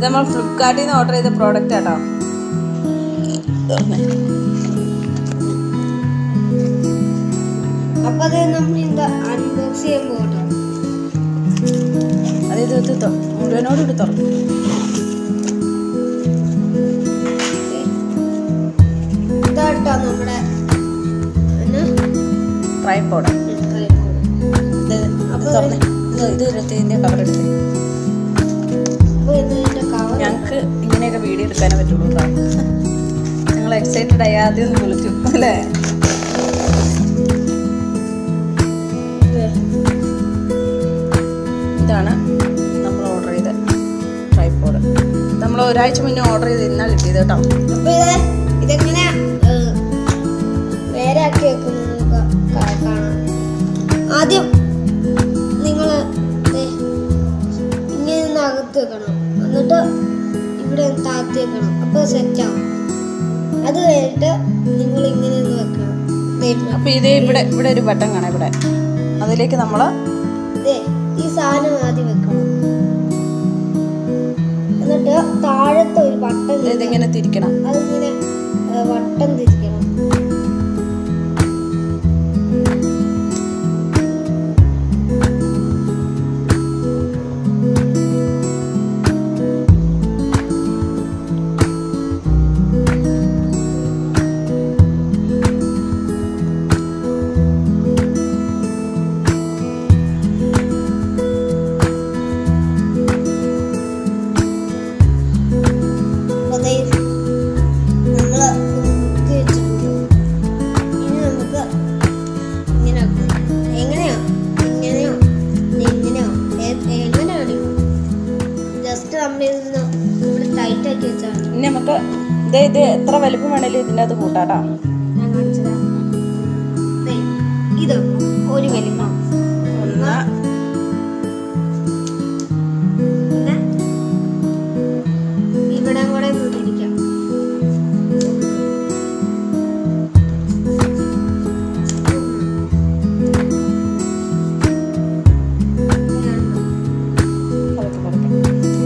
നമ്മൾ ഫ്ലിപ്കാർട്ടിൽ നിന്ന് ഓർഡർ ചെയ്ത പ്രോഡക്റ്റ് ആട്ടോ അപ്പൊ അത് നമ്മൾ എന്താ അൺബോക്സ് ചെയ്യാൻ പോകട്ടോ അത് ഇത് ഇത് തൊ- മുഴുവനോട് ഇത് തുറക്കും ഇതാട്ടോ നമ്മുടെ എന്നാ? Tripod tripod. ഇത് ഇത് തുറന്നേ ഇത് ഇത് ഇരുപത്തി ഇതിൻ്റെ കവർ എടുത്തേ അപ്പൊ ഇതിന്റെ cover ഞങ്ങൾക്ക് ഇങ്ങനെയൊക്കെ വീഡിയോ എടുക്കാനേ പറ്റുള്ളൂ കേട്ടോ ഞങ്ങൾ എക്സൈറ്റഡ് ആയി ആദ്യം ഒന്ന് വിളിച്ചു അല്ലേ ഇതാണ് നമ്മൾ ഓർഡർ ചെയ്ത ട്രൈപ്പോഡ് നമ്മൾ ഒരാഴ്ച മുന്നേ ഓർഡർ ചെയ്ത് ഇന്നാ കിട്ടിയത് കേട്ടോ അപ്പൊ ഇത് ഇതെങ്ങനെ നേരെ ആക്കി വെക്കുന്നത് നമുക്ക് കാ- കാണാം ആദ്യം നിങ്ങൾ ഇങ്ങനെ ഒന്ന് അകത്ത് വെക്കണം എന്നിട്ട് ഇവിടെ ഒന്ന് താത്തി വെക്കണം അപ്പൊ സെറ്റ് ആവും അത് കഴിഞ്ഞിട്ട് നിങ്ങൾ ഇങ്ങനെ ഒന്ന് വെക്കണം ദേ ഇപ്പൊ അപ്പോൾ ഇത് ഇവിടെ ഇവിടെ ഒരു ബട്ടൺ കാണാം ഇവിടെ അതിലേക്ക് നമ്മൾ ദേ, ഈ സാധനം ആദ്യം വെക്കണം എന്നിട്ട് താഴത്തെ ഒരു ബട്ടൺ ഇതിങ്ങനെ തിരിക്കണം അതിങ്ങനെ ഏ, വട്ടം തിരിക്കണം അപ്പൊ ദേ നമ്മള് മുക്കി വെച്ചിട്ടുണ്ട് ഇനി നമുക്ക് ഇങ്ങനെ ആക്കാം. എങ്ങനെയാ ഇങ്ങനെയോ ദേ ഇങ്ങനെയോ ഏ- എങ്ങനെയാണ് ജസ്റ്റ് നമ്മൾ ഇതൊന്ന് ഇവിടെ ടൈറ്റ് ആക്കി വെച്ചാണ് ഇനി നമുക്ക് ഇത് ഇത് എത്ര വലിപ്പം വേണേലും ഇതിൻ്റെ അത് കൂട്ടാട്ടോ ഞാൻ കാണിച്ചതാ ദേ, ഇത് ഒരു വലിപ്പം ഒന്ന് പിന്നെ ഇവിടെ കൂടെ ഒന്ന് തിരിക്കാം പതുക്കെ പതുക്കെ.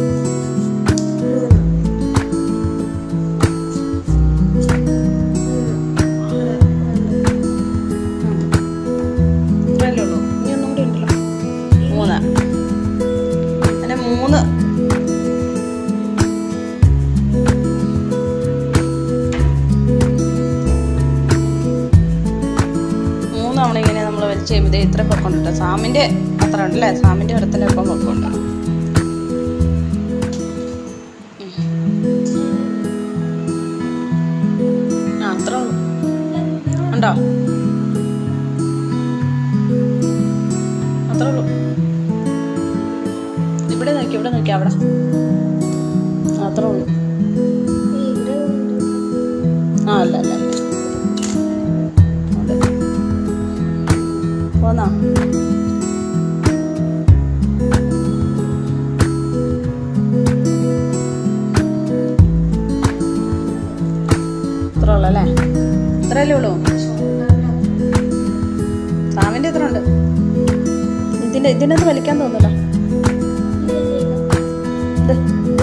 ഇത്രയല്ലേ ഉള്ളൂ ഇനി ഒന്നും കൂടി ഉണ്ടല്ലോ മൂന്ന് അങ്ങനെ മൂന്ന് മൂന്ന് തവണ ഇങ്ങനെ നമ്മൾ വലിച്ച് കഴിയുമ്പോൾ ദേ ഇത്ര പൊക്കമുണ്ട് സാമിൻ്റെ അത്ര ഉണ്ടല്ലേ സാമിൻ്റെ ഇടത്തിൻ്റെ ഒപ്പം പൊക്കമുണ്ട് ആ അത്ര ഉള്ളൂ ഉണ്ടോ അത്രേ ഉള്ളൂ ഇവിടെ നോക്കി ഇവിടെ നോക്കി അവിടെ ആ, അത്രേ ഉള്ളൂ ഇവിടെ ഉണ്ട്. ആ അല്ല അല്ല അല്ല അവിടെ. പോന്നാ ഇത്ര ഉള്ളല്ലേ ഇത്രയല്ലേ ഉള്ളൂ സാമിൻ്റെ എത്ര ഉണ്ട് ഇതിൻ്റെ ഇതിനകത്ത് വലിക്കാൻ തോന്നില്ല ഇത് ഇത്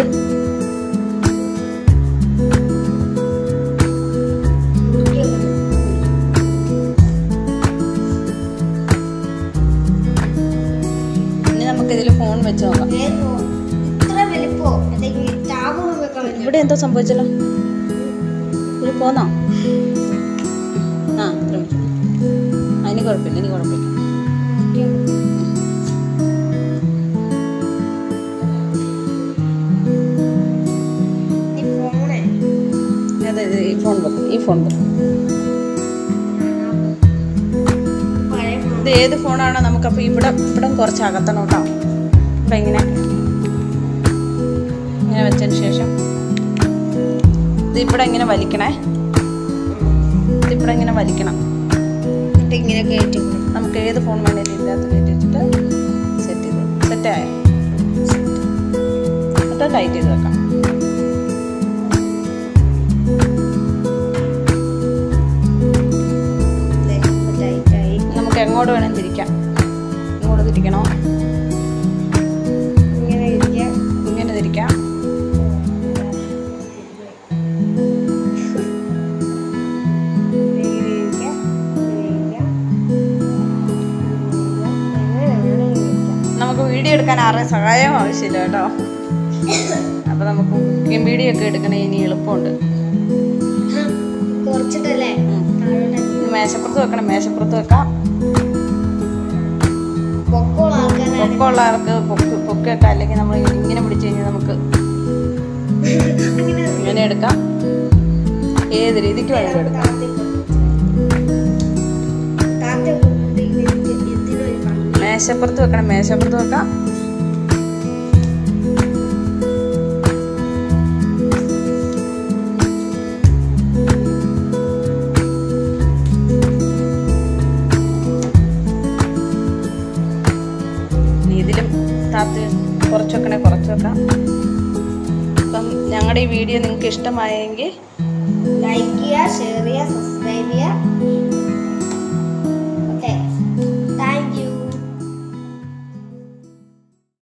ഇനി നമുക്ക് ഇതിൽ ഫോൺ വെച്ച് നോക്കാം ഏതോ ഇത്ര വലിപ്പോ എന്തെങ്കിലും ടാബൊന്നും വെക്കാൻ പറ്റില്ല ഇവിടെ എന്തോ സംഭവിച്ചല്ലോ ഇത് പോന്നോ ആ ഇത്ര മതി. അതിന് കുഴപ്പമില്ല ഇനി കുഴപ്പമില്ല ഈ ഫോണേ അതെ ഇത് ഈ ഫോൺ വെക്കും ഈ ഫോൺ വെക്കും പഴയ ഫോൺ ഇത് ഏത് ഫോണാണോ നമുക്കപ്പോൾ ഇവിടെ ഇവിടെ കുറച്ച് അകത്തണം കേട്ടോ ഇവിടെ ഇങ്ങനെ ഇങ്ങനെ വെച്ചതിന് ശേഷം ഇത് ഇവിടെ ഇങ്ങനെ വലിക്കണേ ഇത് ഇവിടെ ഇങ്ങനെ വലിക്കണം എന്നിട്ട് ഇങ്ങനെ കയറ്റി കൊടുക്കും. നമുക്ക് ഏത് ഫോൺ വേണേലും ഇതിനകത്ത് കയറ്റി വെച്ചിട്ട് സെറ്റ് ചെയ്ത് സെറ്റായോ എന്നിട്ട് ടൈറ്റ് ചെയ്ത് വെക്കാം ദേ, ഇപ്പൊ tight ആയി. നമുക്ക് എങ്ങോട്ട് വേണേലും തിരിക്കാം ഇങ്ങോട്ട് തിരിക്കണോ ഇങ്ങനെ ഇരിക്കാം ഇങ്ങനെ തിരിക്കാം വെക്കാൻ ആരുടെയും സഹായം ആവശ്യമില്ല കേട്ടോ അപ്പൊ നമുക്ക് കുക്കിംഗ് വീഡിയോ ഒക്കെ എടുക്കണേ ഇനി എളുപ്പമുണ്ട് കുറച്ചിട്ടല്ലേ ഉം. താഴോട്ട് ഇനി മേശപ്പുറത്ത് വെക്കണം മേശപ്പുറത്ത് വെക്കാം പൊക്കമുള്ള ആൾക്കാരാണ് പൊക്കമുള്ള ആൾക്ക് പൊക്ക് പൊക്കൊക്കെ അല്ലെങ്കിൽ നമ്മൾ ഇങ്ങനെ പിടിച്ചു കഴിഞ്ഞാൽ നമുക്ക് അങ്ങനെ ഇങ്ങനെ എടുക്കാം ഏത് രീതിക്ക് വേണമെങ്കിലും എടുക്കാം താത്ത കൊണ്ടിട്ട് ഇതിന് എന്തിനൊരു ഭംഗി മേശപ്പുറത്ത് വെക്കണം മേശപ്പുറത്ത് വെക്കാം ഇനി ഇതിലും താത്ത് കുറച്ച് വെക്കണേ കുറച്ച് വെക്കാം അപ്പം ഞങ്ങളുടെ ഈ വീഡിയോ നിങ്ങൾക്ക് ഇഷ്ടമായെങ്കിൽ ലൈക്ക് ചെയ്യുക ഷെയർ ചെയ്യുക സബ്സ്ക്രൈബ് ചെയ്യുക